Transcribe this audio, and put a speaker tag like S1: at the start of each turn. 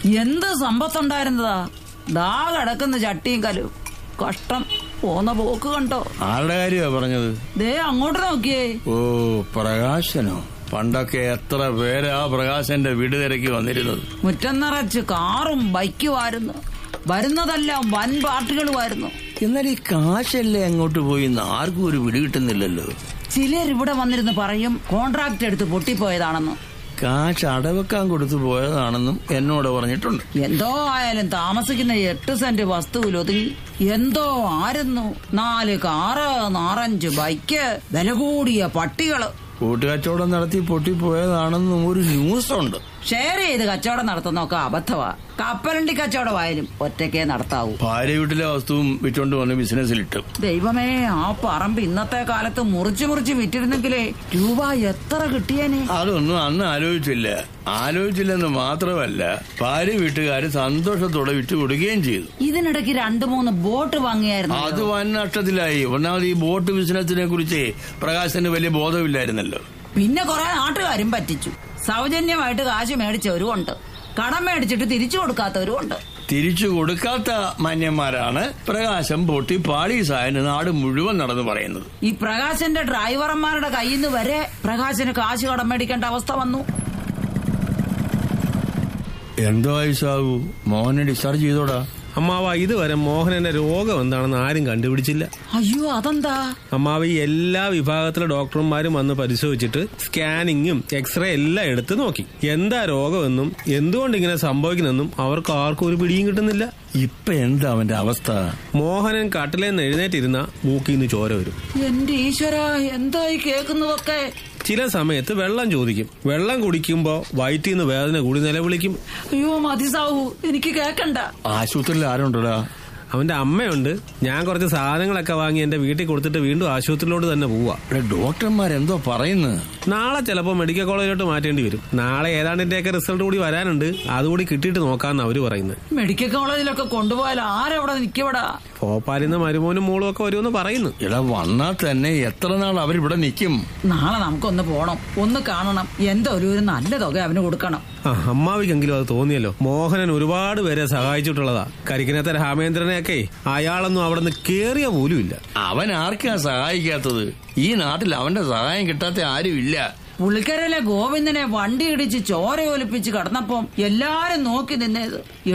S1: എന്ത് സമ്പത്തുണ്ടായിരുന്നതാ ദാ കിടക്കുന്ന ചട്ടിയും കലും കഷ്ടം പോന്ന പോക്ക് കണ്ടോ
S2: ആരുടെ കാര്യമാ പറഞ്ഞത്
S1: ദേ അങ്ങോട്ട് നോക്കിയേ
S2: ഓ പ്രകാശനോ പണ്ടൊക്കെ എത്ര പേരാ പ്രകാശന്റെ വീട് തിരക്കി വന്നിരുന്നത്
S1: മുറ്റം നിറച്ച് കാറും ബൈക്കുമായിരുന്നു വരുന്നതെല്ലാം വൻ പാർട്ടികളുമായിരുന്നു
S2: എന്നാൽ ഈ കാശല്ലേ അങ്ങോട്ട് പോയി എന്ന് ആർക്കും ഒരു പിടി കിട്ടുന്നില്ലല്ലോ
S1: ചിലർ ഇവിടെ വന്നിരുന്ന് പറയും കോൺട്രാക്ട് എടുത്ത് പൊട്ടിപ്പോയതാണെന്ന്
S2: കാശ് അടവെക്കാൻ കൊടുത്തു പോയതാണെന്നും എന്നോട് പറഞ്ഞിട്ടുണ്ട്
S1: എന്തോ ആയാലും താമസിക്കുന്ന എട്ട് സെന്റ് വസ്തുവിൽ ഒതുങ്ങി എന്തോ ആയിരുന്നു നാല് കാറ് നാറഞ്ച് ബൈക്ക് വില കൂടിയ പട്ടികള്
S2: കൂട്ടുകച്ചവടം നടത്തി പൊട്ടിപ്പോയതാണെന്നും ഒരു ന്യൂസ് ഉണ്ട്
S1: ഷെയർ ചെയ്ത് കച്ചവടം നടത്തുന്നൊക്കെ അബദ്ധമാ കപ്പലണ്ടി കച്ചവടമായാലും ഒറ്റയ്ക്കേ നടത്താവൂ
S2: ഭാര്യ വീട്ടിലെ വസ്തുവും വിറ്റോണ്ട് വന്ന് ബിസിനസ്സിലിട്ടു
S1: ദൈവമേ ആ പറമ്പ് ഇന്നത്തെ കാലത്ത് മുറിച്ച് മുറിച്ച് വിറ്റിരുന്നെങ്കിലേ രൂപ എത്ര കിട്ടിയേനെ
S2: അതൊന്നും അന്ന് ആലോചിച്ചില്ല ആലോചിച്ചില്ലെന്ന് മാത്രമല്ല ഭാര്യ വീട്ടുകാര് സന്തോഷത്തോടെ വിറ്റു കൊടുക്കുകയും ചെയ്തു
S1: ഇതിനിടയ്ക്ക് രണ്ടു മൂന്ന് ബോട്ട് വാങ്ങിയായിരുന്നു
S2: അത് വൻ നഷ്ടത്തിലായി ഒന്നാമത് ഈ ബോട്ട് ബിസിനസിനെ കുറിച്ച് പ്രകാശന് വലിയ ബോധമില്ലായിരുന്നല്ലോ
S1: പിന്നെ കുറെ നാട്ടുകാരും പറ്റിച്ചു സൗജന്യമായിട്ട് കാശ് മേടിച്ചവരും ഉണ്ട് കടം മേടിച്ചിട്ട് തിരിച്ചു കൊടുക്കാത്തവരും ഉണ്ട്
S2: തിരിച്ചു കൊടുക്കാത്ത മാന്യന്മാരാണ് പ്രകാശം പൊട്ടി പാളീസായന് നാട് മുഴുവൻ നടന്നു പറയുന്നത്
S1: ഈ പ്രകാശന്റെ ഡ്രൈവർമാരുടെ കയ്യിൽ നിന്ന് വരെ പ്രകാശന് കാശ് കടം മേടിക്കേണ്ട അവസ്ഥ വന്നു
S2: എന്തോ ആയുസാവൂ മോഹനെ ഡിസ്ചാർജ് ചെയ്തോടാ
S3: അമ്മാവ ഇതുവരെ മോഹനന്റെ രോഗം എന്താണെന്ന് ആരും കണ്ടുപിടിച്ചില്ല
S1: അയ്യോ അതെന്താ
S3: അമ്മാവ ഈ എല്ലാ വിഭാഗത്തിലെ ഡോക്ടർമാരും വന്ന് പരിശോധിച്ചിട്ട് സ്കാനിങ്ങും എക്സ്റേ എല്ലാം എടുത്ത് നോക്കി എന്താ രോഗമെന്നും എന്തുകൊണ്ട് ഇങ്ങനെ സംഭവിക്കുന്നെന്നും അവർക്ക് ആർക്കും ഒരു പിടിയും കിട്ടുന്നില്ല
S2: ഇപ്പൊ എന്താ അവന്റെ അവസ്ഥ
S3: മോഹനൻ കട്ടിലേന്ന് എഴുന്നേറ്റിരുന്ന മൂക്കിന്ന് ചോര വരും
S1: എന്റെ ഈശ്വര എന്തായി കേൾക്കുന്നതൊക്കെ
S3: ചില സമയത്ത് വെള്ളം ചോദിക്കും വെള്ളം കുടിക്കുമ്പോ വയറ്റിൽ നിന്ന് വേദന കൂടി നിലവിളിക്കും
S1: അയ്യോ മതി സാവു എനിക്ക് കേക്കണ്ട
S2: ആശുപത്രിയിൽ ആരുണ്ടടാ
S3: അവന്റെ അമ്മയുണ്ട് ഞാൻ കുറച്ച് സാധനങ്ങളൊക്കെ വാങ്ങി എന്റെ വീട്ടിൽ കൊടുത്തിട്ട് വീണ്ടും ആശുപത്രിയിലോട്ട് തന്നെ പോവാ
S2: ഇവിടെ ഡോക്ടർമാരെന്തോ പറയുന്നു
S3: നാളെ ചിലപ്പോ മെഡിക്കൽ കോളേജിലോട്ട് മാറ്റേണ്ടി വരും നാളെ ഏതാണ്ടിന്റെയൊക്കെ റിസൾട്ട് കൂടി വരാനുണ്ട് അതുകൂടി കിട്ടിയിട്ട് നോക്കാന്ന് അവര് പറയുന്നത്
S1: മെഡിക്കൽ കോളേജിലൊക്കെ കൊണ്ടുപോയാൽ ആരവിടെ നിൽക്കവിടാ
S3: ഭോപ്പാലിൽ നിന്ന് മരുമോനും മോളും ഒക്കെ വരുമെന്ന് പറയുന്നു
S2: ഇട വന്നാ തന്നെ എത്ര നാൾ അവരിവിടെ നിൽക്കും
S1: നാളെ നമുക്കൊന്ന് പോണം ഒന്ന് കാണണം എന്തോ ഒരു ഒരു നല്ല തുക അവന് കൊടുക്കണം
S3: ആ അമ്മാവിക്കെങ്കിലും അത് തോന്നിയല്ലോ മോഹനൻ ഒരുപാട് പേരെ സഹായിച്ചിട്ടുള്ളതാ കരിക്കിനത്തെ രാമേന്ദ്രനെയൊക്കെ അയാളൊന്നും അവിടെ നിന്ന് കേറിയ പോലും ഇല്ല
S2: അവൻ ആർക്കാ സഹായിക്കാത്തത് ഈ നാട്ടിൽ അവന്റെ സഹായം കിട്ടാത്ത ആരുമില്ല
S1: പുള്ളിക്കരയിലെ ഗോവിന്ദനെ വണ്ടി ഇടിച്ച് ചോര ഒലിപ്പിച്ച് കടന്നപ്പം എല്ലാരും നോക്കി നിന്നേത്